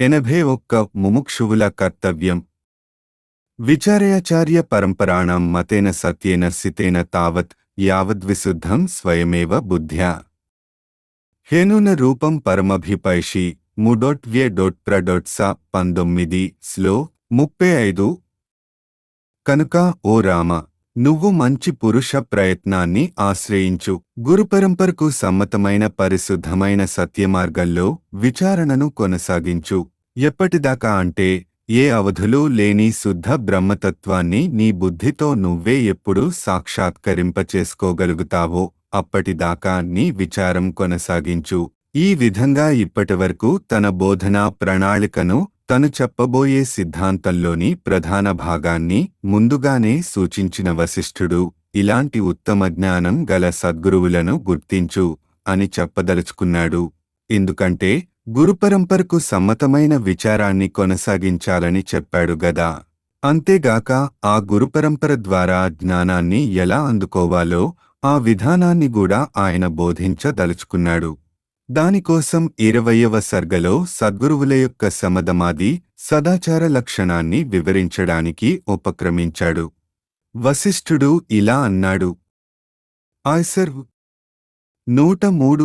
ఎనభై ఒక్క ముముక్షువుల కర్తవ్యం విచారయాచార్య పరంపరాణం మతేన సత్యేన సితేన తావత్ యావద్విశుద్ధం స్వయమేవ బుద్ధ్యా హేనున రూపం పరమభిపైషి ముడొట్ వ్య డొట్ ప్రడొట్ స పంతొమ్మిది స్లో ముప్పై ఐదు కనుక ఓ రామ నువ్వు మంచి పురుష ప్రయత్నాన్ని ఆశ్రయించు గురుపరంపరకు సమ్మతమైన పరిశుద్ధమైన సత్యమార్గంలో విచారణను కొనసాగించు ఎప్పటిదాకా అంటే ఏ అవధులు లేని శుద్ధ బ్రహ్మతత్వాన్ని నీ బుద్ధితో నువ్వే ఎప్పుడు సాక్షాత్కరింపచేసుకోగలుగుతావో అప్పటిదాకా నీ విచారం కొనసాగించు ఈ విధంగా ఇప్పటివరకు తన బోధనా ప్రణాళికను తను చెప్పబోయే సిద్ధాంతంలోని ప్రధాన భాగాన్ని ముందుగానే సూచించిన వశిష్ఠుడు ఇలాంటి ఉత్తమ జ్ఞానం గల సద్గురువులను గుర్తించు అని చెప్పదలుచుకున్నాడు ఎందుకంటే గురుపరంపరకు సమ్మతమైన విచారాన్ని కొనసాగించాలని చెప్పాడు గదా అంతేగాక ఆ గురుపరంపర ద్వారా జ్ఞానాన్ని ఎలా అందుకోవాలో ఆ విధానాన్ని కూడా ఆయన బోధించదలుచుకున్నాడు దానికోసం ఇరవయవ సర్గలో సద్గురువుల యొక్క సమదమాది సదాచార లక్షణాన్ని వివరించడానికి ఉపక్రమించాడు వశిష్ఠుడు ఇలా అన్నాడు ఆయ్సర్ నూట మూడు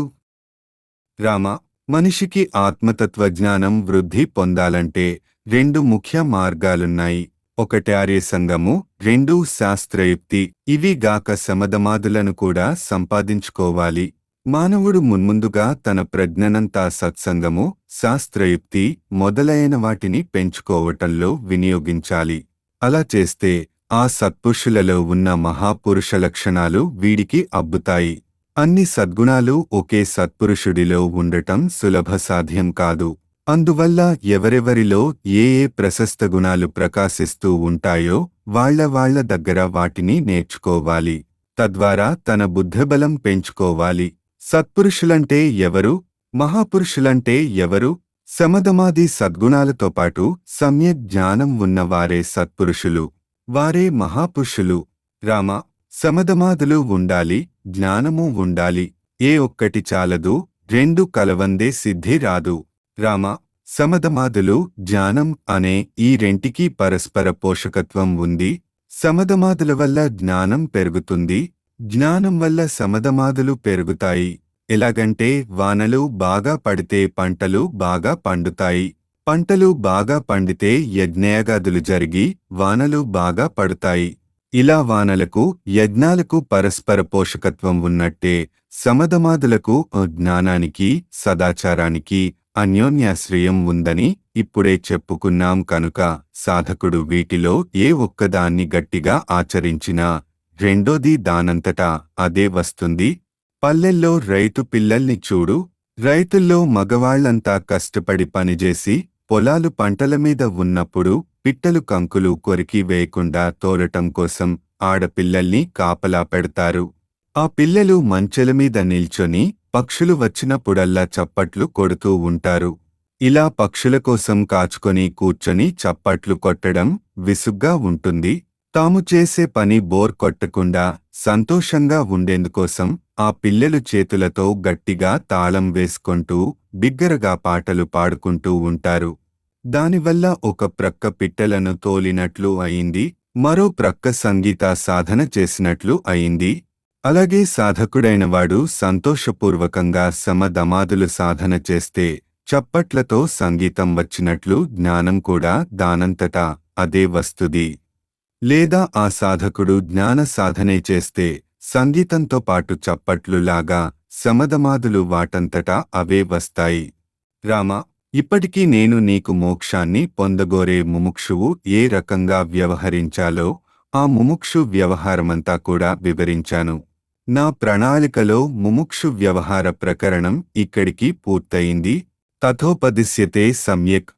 రామ మనిషికి ఆత్మతత్వజ్ఞానం వృద్ధి పొందాలంటే రెండు ముఖ్య మార్గాలున్నాయి ఒకటి ఆర్యసంగము రెండు శాస్త్రయుక్తి ఇవి గాక సమదమాదులను కూడా సంపాదించుకోవాలి మానవుడు మున్ముందుగా తన ప్రజ్ఞనంతా సత్సంగము శాస్త్రయుక్తి మొదలైన వాటిని పెంచుకోవటంలో వినియోగించాలి అలా చేస్తే ఆ సత్పురుషులలో ఉన్న మహాపురుష లక్షణాలు వీడికి అబ్బుతాయి అన్ని సద్గుణాలు ఒకే సత్పురుషుడిలో ఉండటం సులభ సాధ్యం కాదు అందువల్ల ఎవరెవరిలో ఏ ఏ ప్రశస్త గుణాలు ప్రకాశిస్తూ ఉంటాయో వాళ్ల వాళ్ల దగ్గర వాటిని నేర్చుకోవాలి తద్వారా తన బుద్ధిబలం పెంచుకోవాలి సత్పురుషులంటే ఎవరు మహాపురుషులంటే ఎవరు సమదమాది సద్గుణాలతో పాటు సమ్యక్ జ్ఞానం ఉన్నవారే సత్పురుషులు వారే మహాపురుషులు రామ సమదమాదులు ఉండాలి జ్ఞానము ఉండాలి ఏ ఒక్కటి చాలదు రెండు కలవందే సిద్ధి రాదు రామ సమదమాదులు జ్ఞానం అనే ఈ రెంటికి పరస్పర పోషకత్వం ఉంది సమదమాదుల వల్ల జ్ఞానం పెరుగుతుంది జ్ఞానం వల్ల సమదమాదులు పెరుగుతాయి ఎలాగంటే వానలు బాగా పడితే పంటలు బాగా పండుతాయి పంటలు బాగా పండితే యజ్ఞయాగాదులు జరిగి వానలు బాగా పడుతాయి ఇలా వానలకు యజ్ఞాలకు పరస్పర పోషకత్వం ఉన్నట్టే సమదమాదులకు జ్ఞానానికి సదాచారానికి అన్యోన్యాశ్రయం ఉందని ఇప్పుడే చెప్పుకున్నాం కనుక సాధకుడు వీటిలో ఏ ఒక్కదాన్ని గట్టిగా ఆచరించినా రెండోది దానంతటా అదే వస్తుంది పల్లెల్లో రైతు పిల్లల్ని చూడు రైతుల్లో మగవాళ్లంతా కష్టపడి పనిచేసి పొలాలు పంటల మీద ఉన్నప్పుడు పిట్టలు కంకులు కొరికి వేయకుండా తోలటం కోసం ఆడపిల్లల్ని కాపలా పెడతారు ఆ పిల్లలు మంచెల మీద నిల్చొని పక్షులు వచ్చినప్పుడల్లా చప్పట్లు కొడుతూ ఉంటారు ఇలా పక్షుల కోసం కాచుకొని కూర్చొని చప్పట్లు కొట్టడం విసుగ్గా ఉంటుంది తాము చేసే పని బోర్ కొట్టకుండా సంతోషంగా ఉండేందుకోసం ఆ పిల్లలు చేతులతో గట్టిగా తాళం వేసుకుంటూ బిగ్గరగా పాటలు పాడుకుంటూ ఉంటారు దానివల్ల ఒక ప్రక్క పిట్టలను తోలినట్లు అయింది మరో ప్రక్క సంగీత సాధన చేసినట్లు అయింది అలాగే సాధకుడైనవాడు సంతోషపూర్వకంగా సమదమాదులు సాధన చేస్తే చప్పట్లతో సంగీతం వచ్చినట్లు జ్ఞానం కూడా దానంతటా అదే వస్తుంది లేదా ఆ సాధకుడు జ్ఞాన సాధనే చేస్తే సంగీతంతో పాటు చప్పట్లులాగా సమదమాదులు వాటంతటా అవే వస్తాయి రామ ఇప్పటికీ నేను నీకు మోక్షాన్ని పొందగోరే ముముక్షువు ఏ రకంగా వ్యవహరించాలో ఆ ముముక్షు వ్యవహారమంతా కూడా వివరించాను నా ప్రణాళికలో ముముక్షు వ్యవహార ప్రకరణం ఇక్కడికి పూర్తయింది తథోపదిశ్యతే సమ్యక్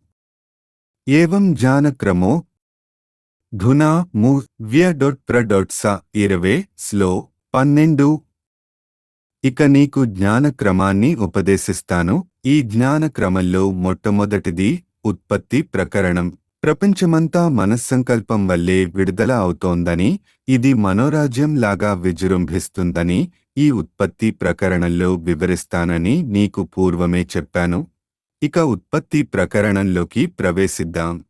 ఏవం జానక్రమో ధునా ము వ్య డొట్ ప్ర డొట్ స ఇరవే స్లో పన్నెండు ఇక నీకు జ్ఞానక్రమాన్ని ఉపదేశిస్తాను ఈ జ్ఞానక్రమంలో మొట్టమొదటిది ఉత్పత్తి ప్రకరణం ప్రపంచమంతా మనస్సంకల్పం వల్లే విడుదల అవుతోందని ఇది మనోరాజ్యం లాగా విజృంభిస్తుందని ఈ ఉత్పత్తి ప్రకరణంలో వివరిస్తానని నీకు పూర్వమే చెప్పాను ఇక ఉత్పత్తి ప్రకరణంలోకి ప్రవేశిద్దాం